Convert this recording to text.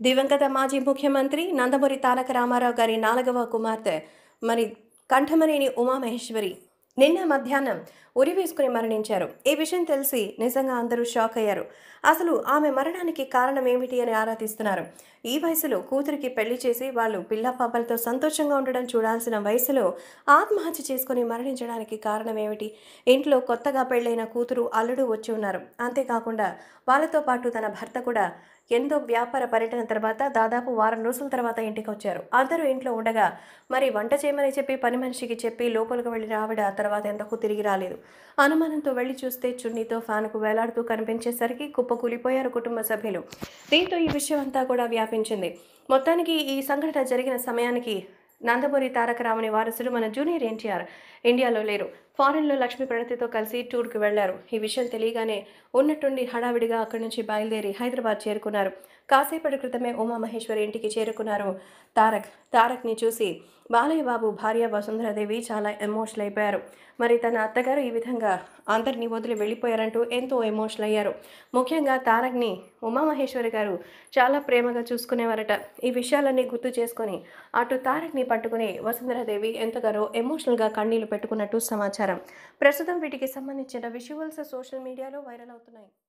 దివంగత మాజీ ముఖ్యమంత్రి నందమూరి తారక రామారావు గారి నాలుగవ కుమార్తె మరి కంఠమనేని ఉమామహేశ్వరి నిన్న మధ్యాహ్నం ఉరి వేసుకుని మరణించారు ఈ విషయం తెలిసి నిజంగా అందరూ షాక్ అయ్యారు అసలు ఆమె మరణానికి కారణం ఏమిటి అని ఆరాధిస్తున్నారు ఈ వయసులో కూతురికి పెళ్లి చేసి వాళ్ళు పిల్ల పాపలతో సంతోషంగా ఉండడం చూడాల్సిన వయసులో ఆత్మహత్య చేసుకుని మరణించడానికి కారణం ఏమిటి ఇంట్లో కొత్తగా పెళ్ళైన కూతురు అల్లుడు వచ్చి ఉన్నారు అంతేకాకుండా వాళ్ళతో పాటు తన భర్త కూడా ఎంతో వ్యాపార పర్యటన తర్వాత దాదాపు వారం రోజుల తర్వాత ఇంటికి వచ్చారు అందరూ ఇంట్లో ఉండగా మరి వంట చేయమని చెప్పి పని మనిషికి చెప్పి లోపలికి వెళ్ళిన ఆవిడ తర్వాత ఎంతకు తిరిగి రాలేదు అనుమానంతో వెళ్ళి చూస్తే చున్నీతో ఫ్యాన్కు వేలాడుతూ కనిపించేసరికి కుప్పకూలిపోయారు కుటుంబ సభ్యులు దీంతో ఈ విషయం అంతా కూడా వ్యాపించింది మొత్తానికి ఈ సంఘటన జరిగిన సమయానికి నందమూరి తారక రాముని వారసుడు మన జూనియర్ ఎన్టీఆర్ ఇండియాలో లేరు ఫారెన్లో లక్ష్మీ ప్రణతితో కలిసి టూర్కి వెళ్లారు ఈ విషయం తెలియగానే ఉన్నట్టుండి హడావిడిగా అక్కడి నుంచి బయలుదేరి హైదరాబాద్ చేరుకున్నారు కాసేపటి క్రితమే ఉమామహేశ్వరి ఇంటికి చేరుకున్నారు తారక్ తారక్ని చూసి బాలయ్య బాబు భార్య వసుంధరాదేవి చాలా ఎమోషనల్ అయిపోయారు మరి తన అత్తగారు ఈ విధంగా అందరినీ వదిలి వెళ్ళిపోయారంటూ ఎంతో ఎమోషనల్ అయ్యారు ముఖ్యంగా తారక్ని ఉమామహేశ్వరి గారు చాలా ప్రేమగా చూసుకునేవారట ఈ విషయాలన్నీ గుర్తు చేసుకొని అటు తారక్ని పట్టుకుని వసుంధరాదేవి ఎంతగానో ఎమోషనల్గా కన్నీళ్లు పెట్టుకున్నట్టు సమాచారం ప్రస్తుతం వీటికి సంబంధించిన విజువల్స్ సోషల్ మీడియాలో వైరల్ అవుతున్నాయి